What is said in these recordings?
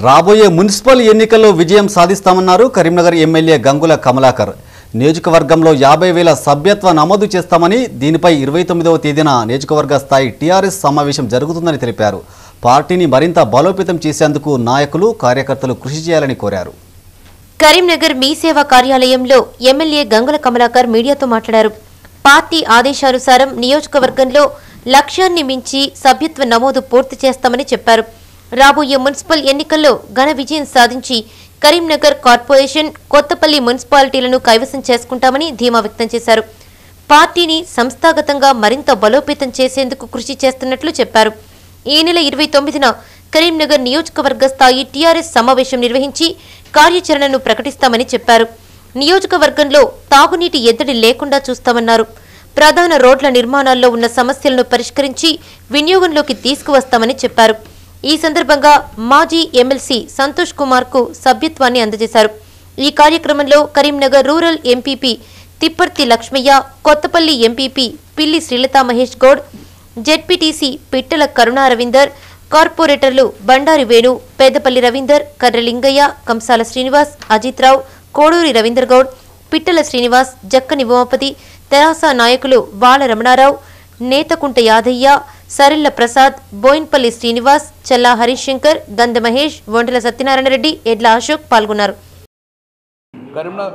రాబోయే మున్సిపల్ ఎన్నికల్లో విజయం సాధిస్తామన్నారు కరీంనగర్ ఎమ్మెల్యే గంగుల కమలాకర్ నియోజకవర్గంలో యాభై వేల సభ్యత్వ నమోదు చేస్తామని దీనిపై ఇరవై తొమ్మిదవ తేదీన నియోజకవర్గ స్థాయి టీఆర్ఎస్ సమావేశం జరుగుతుందని తెలిపారు పార్టీని మరింత బలోపేతం చేసేందుకు నాయకులు కార్యకర్తలు కృషి చేయాలని కోరారు కరీంనగర్ మీ సేవా కార్యాలయంలో ఎమ్మెల్యే గంగుల కమలాకర్ మీడియాతో మాట్లాడారు పార్టీ ఆదేశానుసారం నియోజకవర్గంలో లక్ష్యాన్ని మించి సభ్యత్వ నమోదు పూర్తి చేస్తామని చెప్పారు రాబోయే మున్సిపల్ ఎన్నికల్లో ఘన విజయం సాధించి కరీంనగర్ కార్పొరేషన్ కొత్తపల్లి మున్సిపాలిటీలను కైవసం చేసుకుంటామని ధీమా వ్యక్తం చేశారు పార్టీని సంస్థాగతంగా మరింత బలోపేతం చేసేందుకు కృషి చేస్తున్నట్లు చెప్పారు ఈ నెల ఇరవై తొమ్మిదిన కరీంనగర్ నియోజకవర్గ స్థాయి టీఆర్ఎస్ సమావేశం నిర్వహించి కార్యాచరణను ప్రకటిస్తామని చెప్పారు నియోజకవర్గంలో తాగునీటి ఎద్దడి లేకుండా చూస్తామన్నారు ప్రధాన రోడ్ల నిర్మాణాల్లో ఉన్న సమస్యలను పరిష్కరించి వినియోగంలోకి తీసుకువస్తామని చెప్పారు ఈ సందర్భంగా మాజీ ఎమ్మెల్సీ సంతోష్ కుమార్ కు సభ్యత్వాన్ని అందజేశారు ఈ కార్యక్రమంలో Karimnagar rural MPP Tipparthi Lakshmaiah Kothapalli MPP Pilli Srilatha Mahesh Goud ZPTC Pittala Karuna Ravinder కార్పొరేటర్లు బండారి వేణు పెద్దపల్లి రవీందర్ కర్ర లింగయ్య కంసాల శ్రీనివాస్ అజిత్ రావు కోడూరి రవీందర్ గౌడ్ పిట్టల శ్రీనివాస్ జక్కని ఉమాపతి తెరాస నాయకులు బాల రమణారావు నేతకుంట యాదయ్య సరిల్ల ప్రసాద్ బోయిన్పల్లి శ్రీనివాస్ చల్లా హరీష్ శంకర్ గంధ మహేష్ వంటల సత్యనారాయణ రెడ్డి ఎడ్ల అశోక్ పాల్గొన్నారు కరీంనగర్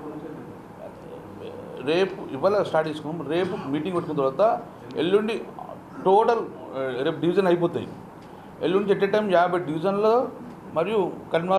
రేపు ఇవాళ స్టార్ట్ చేసుకున్నాం రేపు మీటింగ్ పెట్టుకున్న తర్వాత ఎల్లుండి టోటల్ ఆ, రేపు డివిజన్ అయిపోతాయి ఎల్లుండి ఎట్ ఏ టైం యాభై డివిజన్లో మరియు కరీంనగర్